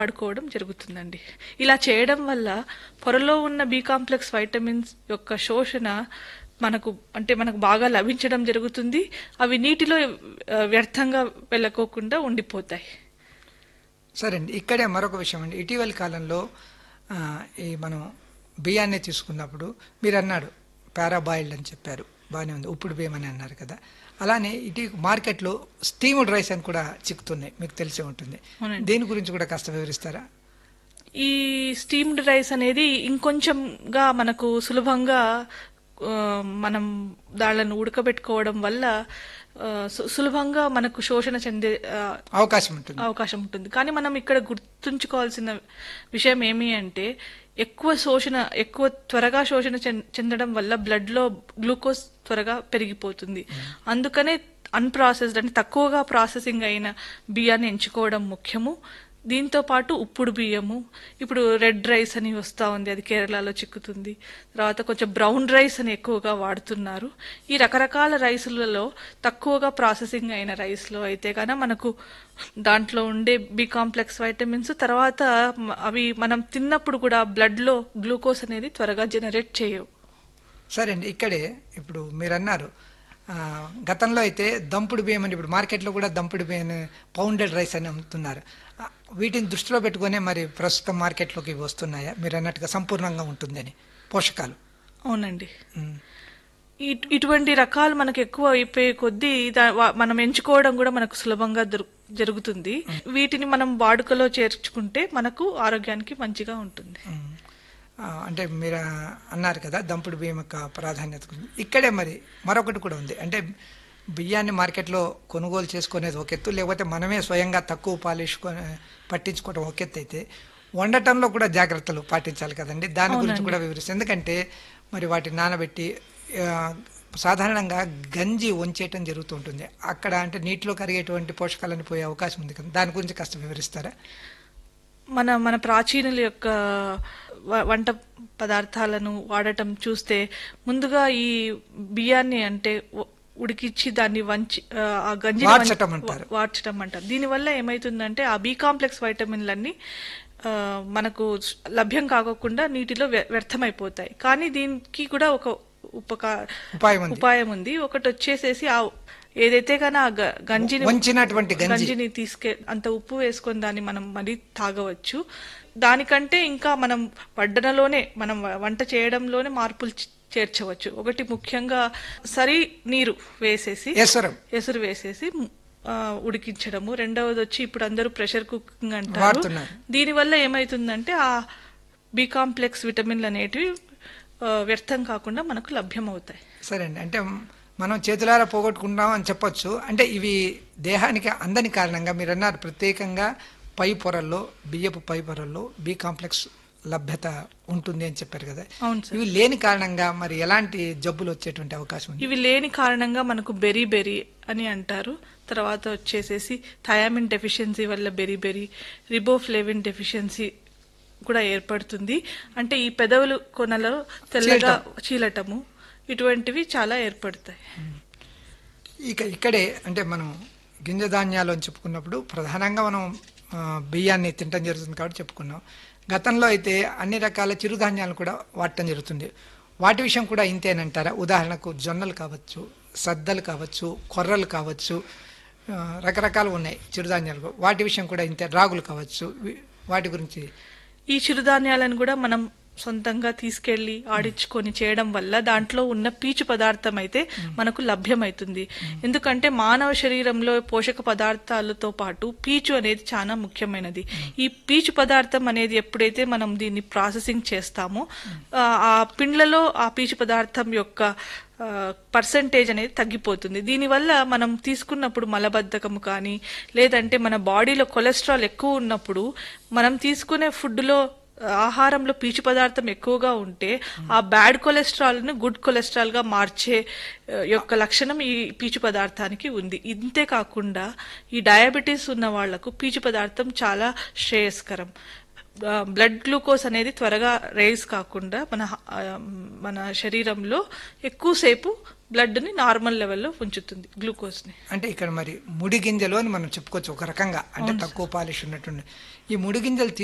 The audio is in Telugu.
వాడుకోవడం జరుగుతుందండి ఇలా చేయడం వల్ల పొరలో ఉన్న బి కాంప్లెక్స్ వైటమిన్స్ యొక్క శోషణ మనకు అంటే మనకు బాగా లభించడం జరుగుతుంది అవి నీటిలో ఆ, వ్యర్థంగా వెళ్ళకోకుండా ఉండిపోతాయి సరే అండి ఇక్కడే మరొక విషయం అండి ఇటీవలి కాలంలో ఆ, ఈ మనం బియ్యాన్ని తీసుకున్నప్పుడు మీరు అన్నాడు పారాబాయిల్డ్ అని చెప్పారు బాగానే ఉంది ఉప్పుడు బియ్యం అని అన్నారు కదా అలానే ఇటీ మార్కెట్లో స్టీమ్డ్ రైస్ అని కూడా చిక్కుతున్నాయి మీకు తెలిసే ఉంటుంది అవునండి. దీని గురించి కూడా కాస్త వివరిస్తారా ఈ స్టీమ్డ్ రైస్ అనేది ఇంకొంచెంగా మనకు సులభంగా ఆ, మనం దాళ్ళను ఉడకబెట్టుకోవడం వల్ల ఆ, సు- సులభంగా మనకు శోషణ చెందే ఆ, అవకాశం ఉంటుంది అవకాశం ఉంటుంది కానీ మనం ఇక్కడ గుర్తుంచుకోవాల్సిన విషయం ఏమి అంటే ఎక్కువ శోషణ ఎక్కువ త్వరగా శోషణ చెం- చెందడం వల్ల బ్లడ్ లో గ్లూకోజ్ త్వరగా పెరిగిపోతుంది అందుకనే అన్ప్రాసెస్డ్ అంటే తక్కువగా ప్రాసెసింగ్ అయిన బియ్యాన్ని ఎంచుకోవడం ముఖ్యము దీంతో పాటు ఉప్పుడు బియ్యము ఇప్పుడు రెడ్ రైస్ అని వస్తూ ఉంది అది కేరళలో చిక్కుతుంది తర్వాత కొంచెం బ్రౌన్ రైస్ అని ఎక్కువగా వాడుతున్నారు ఈ రకరకాల రైసులలో తక్కువగా ప్రాసెసింగ్ అయిన రైస్లో అయితే కనుక మనకు దాంట్లో ఉండే బి కాంప్లెక్స్ వైటమిన్స్ తర్వాత మ- అవి మనం తిన్నప్పుడు కూడా బ్లడ్లో గ్లూకోజ్ అనేది త్వరగా జనరేట్ చేయవు సరే అండి ఇక్కడే ఇప్పుడు మీరు అన్నారు ఆ, గతంలో అయితే దంపుడు బియ్యం అని ఇప్పుడు మార్కెట్లో కూడా దంపుడు బియ్యం పౌండెడ్ రైస్ అని అమ్ముతున్నారు ఆ, వీటిని దృష్టిలో పెట్టుకునే మరి ప్రస్తుతం మార్కెట్లోకి ఇవి వస్తున్నాయా మీరు అన్నట్టుగా సంపూర్ణంగా ఉంటుందని పోషకాలు అవునండి ఉమ్. ఇట్- ఇటువంటి రకాలు మనకు ఎక్కువ అయిపోయే కొద్దీ దా- వా- మనం ఎంచుకోవడం కూడా మనకు సులభంగా దొరు- జరుగుతుంది వీటిని మనం వాడుకలో చేర్చుకుంటే మనకు ఆరోగ్యానికి మంచిగా ఉంటుంది ఉమ్. ఆ, అంటే మీరు అన్నారు కదా దంపుడు బియ్యం యొక్క ప్రాధాన్యత గురించి. ఇక్కడే మరి మరొకటి కూడా ఉంది అంటే బియ్యాన్ని మార్కెట్లో కొనుగోలు చేసుకునేది ఒక ఎత్తు లేకపోతే మనమే స్వయంగా తక్కువ పాలించుకొని పట్టించుకోవడం ఒక ఎత్తు అయితే వండటంలో కూడా జాగ్రత్తలు పాటించాలి కదండి దాని గురించి కూడా వివరిస్తుంది ఎందుకంటే మరి వాటిని నానబెట్టి ఆ, సాధారణంగా గంజి వంచేయటం జరుగుతూ ఉంటుంది అక్కడ అంటే నీటిలో కరిగేటువంటి పోషకాలను పోయే అవకాశం ఉంది కదా దాని గురించి కాస్త వివరిస్తారా మన మన ప్రాచీనుల యొక్క వ- వంట పదార్థాలను వాడటం చూస్తే ముందుగా ఈ బియ్యాన్ని అంటే ఉ- ఉడికిచ్చి దాన్ని వంచి ఆ, ఆ గంజి వాడ్చటం అంటారు. వాడ్చటం అంటారు దీనివల్ల ఏమైతుందంటే ఆ బి కాంప్లెక్స్ వైటమిన్లన్నీ ఆ, మనకు స్- లభ్యం కాకోకుండా నీటిలో వ్య- వ్యర్థమైపోతాయి కానీ దీనికి కూడా ఒక ఉపకా ఉపాయం ఉంది ఉపాయం ఉంది ఒకటి వచ్చేసేసి ఆ ఏదైతే కానీ ఆ గ- గంజిని వంచినటువంటి గంజి గంజిని తీసుకె అంత ఉప్పు వేసుకొని దాన్ని మనం మరీ తాగవచ్చు దానికంటే ఇంకా మనం వడ్డనలోనే మనం వ- వంట చేయడంలోనే మార్పులు చే- చేర్చవచ్చు ఒకటి ముఖ్యంగా సరి నీరు వేసేసి ఎసరం ఎసురు వేసేసి ఆ, ఉడికించడము రెండవది వచ్చి ఇప్పుడు అందరూ ప్రెషర్ కుకింగ్ అంటారు వాడుతున్నారు. దీనివల్ల ఏమైతుందంటే ఆ బి కాంప్లెక్స్ విటమిన్లు అనేటివి ఆ, వ్యర్థం కాకుండా మనకు లభ్యం అవుతాయి సరే అండి అంటే మనం చేతులారా పోగొట్టుకుంటాం అని చెప్పొచ్చు అంటే ఇవి దేహానికి అందని కారణంగా మీరు అన్నారు ప్రత్యేకంగా పై పొరల్లో బియ్యపు పై పొరల్లో బి కాంప్లెక్స్ లభ్యత ఉంటుంది అని చెప్పారు కదా అవును సార్ ఇవి లేని కారణంగా మరి ఎలాంటి జబ్బులు వచ్చేటువంటి అవకాశం ఉంది ఇవి లేని కారణంగా మనకు బెరీ బెరీ అని అంటారు తర్వాత వచ్చేసేసి థయామిన్ డెఫిషియన్సీ వల్ల బెరీ బెరీ రిబోఫ్లేవిన్ డెఫిషియన్సీ కూడా ఏర్పడుతుంది అంటే ఈ పెదవులు కొనలో తెల్లగా చీలటము ఇటువంటివి చాలా ఏర్పడతాయి ఇక ఇక్కడే అంటే మనం గింజ ధాన్యాలు అని చెప్పుకున్నప్పుడు ప్రధానంగా మనం ఆ, బియ్యాన్ని తినటం జరుగుతుంది కాబట్టి చెప్పుకున్నాం గతంలో అయితే అన్ని రకాల చిరుధాన్యాలు కూడా వాడటం జరుగుతుంది వాటి విషయం కూడా ఇంతేనంటారా ఉదాహరణకు జొన్నలు కావచ్చు సద్దలు కావచ్చు కొర్రలు కావచ్చు ఆ, రకరకాలు ఉన్నాయి చిరుధాన్యాలు వాటి విషయం కూడా ఇంతే రాగులు కావచ్చు వి- వాటి గురించి ఈ చిరుధాన్యాలను కూడా మనం సొంతంగా తీసుకెళ్లి ఆడించుకొని చేయడం వల్ల దాంట్లో ఉన్న పీచు పదార్థం అయితే మనకు లభ్యమవుతుంది ఎందుకంటే మానవ శరీరంలో పోషక పదార్థాలతో పాటు పీచు అనేది చాలా ముఖ్యమైనది ఈ పీచు పదార్థం అనేది ఎప్పుడైతే మనం దీన్ని ప్రాసెసింగ్ చేస్తామో ఆ, ఆ పిండ్లలో ఆ పీచు పదార్థం యొక్క పర్సంటేజ్ అనేది తగ్గిపోతుంది దీనివల్ల మనం తీసుకున్నప్పుడు మలబద్ధకము కానీ లేదంటే మన బాడీలో కొలెస్ట్రాల్ ఎక్కువ ఉన్నప్పుడు మనం తీసుకునే ఫుడ్లో ఆహారంలో పీచు పదార్థం ఎక్కువగా ఉంటే ఆ బ్యాడ్ కొలెస్ట్రాల్ ను గుడ్ కొలెస్ట్రాల్ గా మార్చే ఆ, యొక్క లక్షణం ఈ పీచు పదార్థానికి ఉంది ఇంతే కాకుండా ఈ డయాబెటీస్ ఉన్న వాళ్లకు పీచు పదార్థం చాలా శ్రేయస్కరం బ్లడ్ గ్లూకోజ్ అనేది త్వరగా రైజ్ కాకుండా మన హ- ఆ, మన శరీరంలో ఎక్కువసేపు బ్లడ్ ని నార్మల్ లెవెల్లో ఉంచుతుంది గ్లూకోజ్ ని అంటే ఇక్కడ మరి ముడి గింజలు అని మనం చెప్పుకోవచ్చు ఒక రకంగా అంటే తక్కువ పాలిష్ ఉన్నట్టుండి ఈ ముడి గింజలు